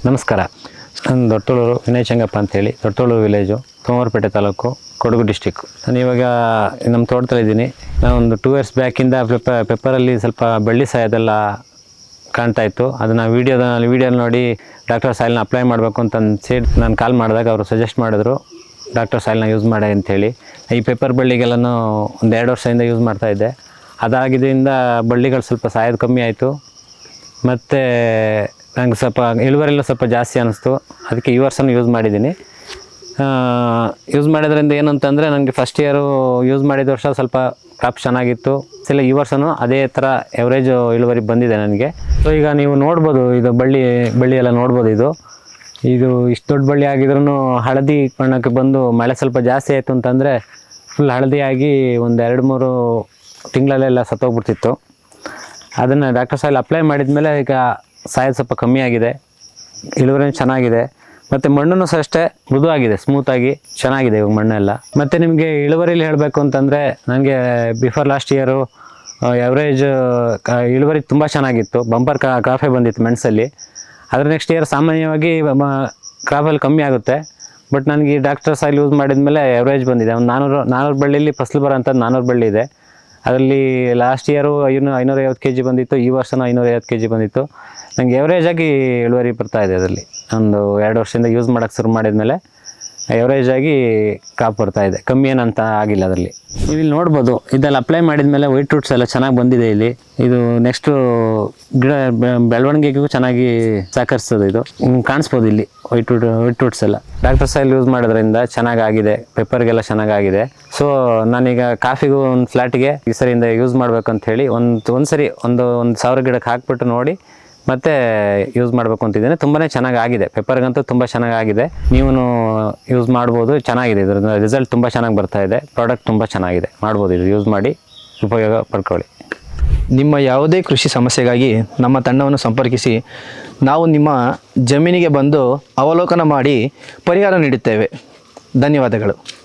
ನಮಸ್ಕಾರ ನಾನು ದೊಡ್ಡೋಳೂರು ವಿನಯ್ ಚಂಗಪ್ಪ ಅಂತೇಳಿ ದೊಡ್ಡೋಳೂರು ವಿಲೇಜು ಸೋಮವಾರಪೇಟೆ ತಾಲೂಕು ಕೊಡಗು ಡಿಸ್ಟಿಕ್ಕು ನಾನು ಇವಾಗ ನಮ್ಮ ತೋಟದಲ್ಲಿದ್ದೀನಿ ನಾನು ಒಂದು ಟೂ ಇಯರ್ಸ್ ಬ್ಯಾಕಿಂದ ಪೆಪ್ಪ ಪೆಪ್ಪರಲ್ಲಿ ಸ್ವಲ್ಪ ಬೆಳ್ಳಿ ಸಾಯದೆಲ್ಲ ಕಾಣ್ತಾ ಇತ್ತು ಅದನ್ನು ವೀಡಿಯೋದ ವೀಡಿಯೋ ನೋಡಿ ಡಾಕ್ಟರ್ ಸಾಯಿಲ್ನ ಅಪ್ಲೈ ಮಾಡಬೇಕು ಅಂತ ಸೇರಿ ನಾನು ಕಾಲ್ ಮಾಡಿದಾಗ ಅವರು ಸಜೆಸ್ಟ್ ಮಾಡಿದ್ರು ಡಾಕ್ಟರ್ ಸಾಯಿಲ್ನ ಯೂಸ್ ಮಾಡಿ ಅಂಥೇಳಿ ಈ ಪೇಪರ್ ಬಳ್ಳಿಗೆಲ್ಲನೂ ಒಂದು ಎರಡು ವರ್ಷದಿಂದ ಯೂಸ್ ಮಾಡ್ತಾಯಿದ್ದೆ ಅದಾಗಿದ್ದರಿಂದ ಬಳ್ಳಿಗಳು ಸ್ವಲ್ಪ ಸಾಯೋದು ಕಮ್ಮಿ ಆಯಿತು ಮತ್ತು ನಂಗೆ ಸ್ವಲ್ಪ ಇಳುವರಿಯೆಲ್ಲ ಸ್ವಲ್ಪ ಜಾಸ್ತಿ ಅನ್ನಿಸ್ತು ಅದಕ್ಕೆ ಈ ವರ್ಷನೂ ಯೂಸ್ ಮಾಡಿದ್ದೀನಿ ಯೂಸ್ ಮಾಡೋದ್ರಿಂದ ಏನಂತಂದರೆ ನನಗೆ ಫಸ್ಟ್ ಇಯರು ಯೂಸ್ ಮಾಡಿದ ವರ್ಷ ಸ್ವಲ್ಪ ಕ್ರಾಪ್ ಚೆನ್ನಾಗಿತ್ತು ಇಲ್ಲ ಈ ವರ್ಷನೂ ಅದೇ ಥರ ಎವರೇಜ್ ಇಳುವರಿ ಬಂದಿದೆ ನನಗೆ ಸೊ ಈಗ ನೀವು ನೋಡ್ಬೋದು ಇದು ಬಳ್ಳಿ ಬಳ್ಳಿ ಎಲ್ಲ ನೋಡ್ಬೋದು ಇದು ಇದು ಇಷ್ಟು ದೊಡ್ಡ ಬಳ್ಳಿ ಆಗಿದ್ರೂ ಹಳದಿ ಬಣ್ಣಕ್ಕೆ ಬಂದು ಮಳೆ ಸ್ವಲ್ಪ ಜಾಸ್ತಿ ಆಯಿತು ಅಂತಂದರೆ ಫುಲ್ ಹಳದಿಯಾಗಿ ಒಂದು ಎರಡು ಮೂರು ತಿಂಗಳಲ್ಲೆಲ್ಲ ಸತ್ತೋಗ್ಬಿಡ್ತಿತ್ತು ಅದನ್ನು ಡಾಕ್ಟರ್ ಸಾಯಿಲ್ ಅಪ್ಲೈ ಮಾಡಿದ ಮೇಲೆ ಈಗ ಸಾಯೋದು ಸ್ವಲ್ಪ ಕಮ್ಮಿ ಆಗಿದೆ ಇಳುವರಿ ಚೆನ್ನಾಗಿದೆ ಮತ್ತು ಮಣ್ಣು ಸಹ ಅಷ್ಟೇ ಮೃದುವಾಗಿದೆ ಸ್ಮೂತಾಗಿ ಚೆನ್ನಾಗಿದೆ ಇವಾಗ ಮಣ್ಣೆಲ್ಲ ಮತ್ತು ನಿಮಗೆ ಇಳುವರಿಲಿ ಹೇಳಬೇಕು ಅಂತಂದರೆ ನನಗೆ ಬಿಫೋರ್ ಲಾಸ್ಟ್ ಇಯರು ಎವರೇಜ್ ಇಳುವರಿ ತುಂಬ ಚೆನ್ನಾಗಿತ್ತು ಬಂಪರ್ ಕ್ರಾಫೇ ಬಂದಿತ್ತು ಮೆಣಸಲ್ಲಿ ಅದ್ರ ನೆಕ್ಸ್ಟ್ ಇಯರ್ ಸಾಮಾನ್ಯವಾಗಿ ಕ್ರಾಫಲ್ಲಿ ಕಮ್ಮಿ ಆಗುತ್ತೆ ಬಟ್ ನನಗೆ ಈ ಡಾಕ್ಟರ್ ಸಾಯಿಲ್ ಯೂಸ್ ಮಾಡಿದ್ಮೇಲೆ ಎವರೇಜ್ ಬಂದಿದೆ ಒಂದು ನಾನ್ನೂರು ನಾನ್ನೂರು ಬಳ್ಳಿಲಿ ಫಸಲು ಬರೋಂಥದ್ದು ನಾನ್ನೂರು ಬಳ್ಳಿ ಇದೆ ಅದರಲ್ಲಿ ಲಾಸ್ಟ್ ಇಯರು ಐನೂ ಐನೂರೈವತ್ತು ಕೆ ಜಿ ಬಂದಿತ್ತು ಈ ವರ್ಷನೂ ಐನೂರೈವತ್ತು ಕೆ ಜಿ ಬಂದಿತ್ತು ನನಗೆ ಎವರೇಜ್ ಆಗಿ ಇಳುವರಿ ಬರ್ತಾ ಇದೆ ಅದರಲ್ಲಿ ಒಂದು ಎರಡು ವರ್ಷದಿಂದ ಯೂಸ್ ಮಾಡೋಕ್ಕೆ ಶುರು ಮಾಡಿದ್ಮೇಲೆ ಎವರೇಜ್ ಆಗಿ ಕಾಪ್ ಬರ್ತಾ ಇದೆ ಕಮ್ಮಿ ಏನಂತ ಆಗಿಲ್ಲ ಅದರಲ್ಲಿ ನೀವು ಇಲ್ಲಿ ನೋಡ್ಬೋದು ಇದೆಲ್ಲ ಅಪ್ಲೈ ಮಾಡಿದ್ಮೇಲೆ ವೈಟ್ ರೂಟ್ಸ್ ಎಲ್ಲ ಚೆನ್ನಾಗಿ ಬಂದಿದೆ ಇಲ್ಲಿ ಇದು ನೆಕ್ಸ್ಟು ಗಿಡ ಬೆ- ಬೆಳವಣಿಗೆಗೂ ಚೆನ್ನಾಗಿ ಸಹಕರಿಸ್ತದೆ ಇದು ಹ್ಮ್, ಕಾಣಿಸ್ಬೋದು ಇಲ್ಲಿ ವೈಟ್ ರೂಟ್ ವೈಟ್ ರೂಟ್ಸ್ ಎಲ್ಲ ಡಾಕ್ಟರ್ ಸೈಲ್ ಯೂಸ್ ಮಾಡೋದ್ರಿಂದ ಚೆನ್ನಾಗಾಗಿದೆ ಪೆಪ್ಪರ್ಗೆಲ್ಲ ಚೆನ್ನಾಗಾಗಿದೆ ಸೊ ನಾನೀಗ ಕಾಫಿಗೂ ಒಂದು ಫ್ಲಾಟಿಗೆ ಈ ಸರಿಯಿಂದ ಯೂಸ್ ಮಾಡ್ಬೇಕಂತ ಹೇಳಿ ಒಂದು ಒಂದು ಸರಿ ಒಂದು ಒಂದು ಸಾವಿರ ಗಿಡಕ್ಕೆ ಹಾಕ್ಬಿಟ್ಟು ನೋಡಿ ಮತ್ತೆ ಯೂಸ್ ಮಾಡಬೇಕು ಅಂತಿದ್ದೇನೆ ತುಂಬಾ ಚೆನ್ನಾಗಿ ಆಗಿದೆ ಪೆಪ್ಪರ್ಗಂತೂ ತುಂಬ ಚೆನ್ನಾಗಾಗಿದೆ ನೀವು ಯೂಸ್ ಮಾಡ್ಬೋದು ಚೆನ್ನಾಗಿದೆ ಇದ್ರ ರಿಸಲ್ಟ್ ತುಂಬ ಚೆನ್ನಾಗಿ ಬರ್ತಾ ಇದೆ ಪ್ರಾಡಕ್ಟ್ ತುಂಬ ಚೆನ್ನಾಗಿದೆ ಮಾಡ್ಬೋದು ಇದು ಯೂಸ್ ಮಾಡಿ ಉಪಯೋಗ ಪಡ್ಕೊಳ್ಳಿ ನಿಮ್ಮ ಯಾವುದೇ ಕೃಷಿ ಸಮಸ್ಯೆಗಾಗಿ ನಮ್ಮ ತಂಡವನ್ನು ಸಂಪರ್ಕಿಸಿ ನಾವು ನಿಮ್ಮ ಜಮೀನಿಗೆ ಬಂದು ಅವಲೋಕನ ಮಾಡಿ ಪರಿಹಾರ ನೀಡುತ್ತೇವೆ ಧನ್ಯವಾದಗಳು